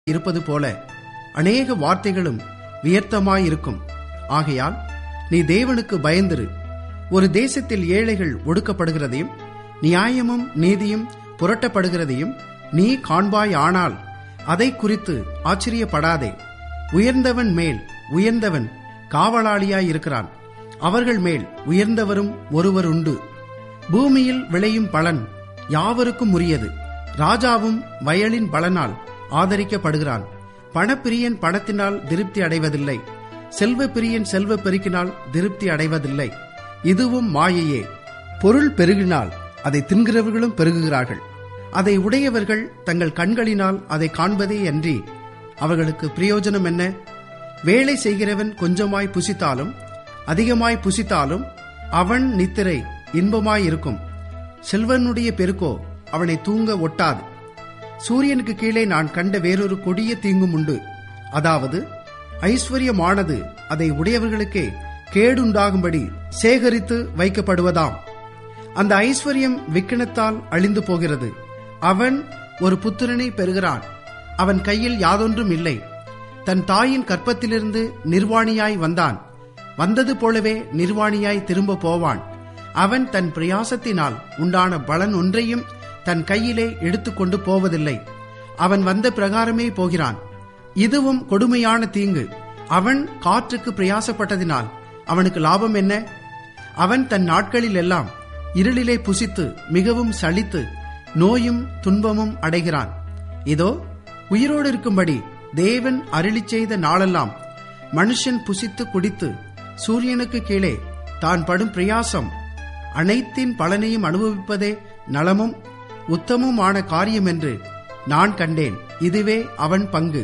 இருப்பது போல அநேக வார்த்தைகளும் வியர்த்தமாயிருக்கும் ஆகையால் நீ தேவனுக்கு பயந்திரு ஒரு தேசத்தில் ஏழைகள் ஒடுக்கப்படுகிறதையும் நியாயமும் நீதியும் புரட்டப்படுகிறதையும் நீ காண்பாய் ஆனால் அதை குறித்து ஆச்சரியப்படாதே உயர்ந்தவன் மேல் உயர்ந்தவன் காவலாளியாயிருக்கிறான் அவர்கள் மேல் உயர்ந்தவரும் ஒருவர் உண்டு பூமியில் விளையும் பலன் யாவருக்கும் உரியது ராஜாவும் வயலின் பலனால் ஆதரிக்கப்படுகிறான் பணப்பிரியன் பணத்தினால் திருப்தி அடைவதில்லை செல்வ பிரியன் செல்வ பெருக்கினால் திருப்தி அடைவதில்லை இதுவும் மாயையே பொருள் பெருகினால் அதை தின்கிறவர்களும் பெருகுகிறார்கள் அதை உடையவர்கள் தங்கள் கண்களினால் அதை காண்பதே அன்றி அவர்களுக்கு பிரயோஜனம் என்ன வேலை செய்கிறவன் கொஞ்சமாய் புசித்தாலும் அதிகமாய் புசித்தாலும் அவன் நித்திரை இன்பமாயிருக்கும் செல்வனுடைய பெருக்கோ அவனை தூங்க ஒட்டாது சூரியனுக்கு கீழே நான் கண்ட வேறொரு கொடிய தீங்கும் உண்டு அதாவது ஐஸ்வர்யமானது அதை உடையவர்களுக்கே கேடுண்டாகும்படி சேகரித்து வைக்கப்படுவதாம் அந்த ஐஸ்வர்யம் விக்கினத்தால் அழிந்து போகிறது அவன் ஒரு புத்திரனை பெறுகிறான் அவன் கையில் யாதொன்றும் இல்லை தன் தாயின் கற்பத்திலிருந்து நிர்வாணியாய் வந்தான் வந்தது போலவே நிர்வாணியாய் திரும்ப போவான் அவன் தன் பிரயாசத்தினால் உண்டான பலன் ஒன்றையும் தன் கையிலே எடுத்துக்கொண்டு போவதில்லை அவன் வந்த பிரகாரமே போகிறான் இதுவும் கொடுமையான தீங்கு அவன் காற்றுக்கு பிரயாசப்பட்டதினால் அவனுக்கு லாபம் என்ன அவன் தன் நாட்களில் எல்லாம் இருளிலே புசித்து மிகவும் சலித்து நோயும் துன்பமும் அடைகிறான் இதோ உயிரோடு இருக்கும்படி தேவன் அருளி செய்த நாளெல்லாம் மனுஷன் புசித்து குடித்து சூரியனுக்கு கீழே தான் படும் பிரயாசம் அனைத்தின் பலனையும் அனுபவிப்பதே நலமும் உத்தமுமான காரியம் என்று நான் கண்டேன் இதுவே அவன் பங்கு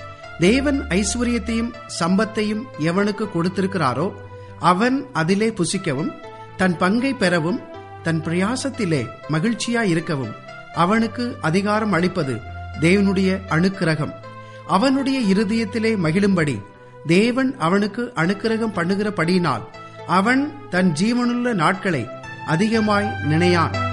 தேவன் ஐஸ்வர்யத்தையும் சம்பத்தையும் எவனுக்கு கொடுத்திருக்கிறாரோ அவன் அதிலே புசிக்கவும் தன் பங்கை பெறவும் தன் பிரயாசத்திலே மகிழ்ச்சியாய் இருக்கவும் அவனுக்கு அதிகாரம் அளிப்பது தேவனுடைய அணுக்கிரகம் அவனுடைய இருதயத்திலே மகிழும்படி தேவன் அவனுக்கு அணுக்கிரகம் பண்ணுகிறபடியினால் அவன் தன் ஜீவனுள்ள நாட்களை அதிகமாய் நினையான்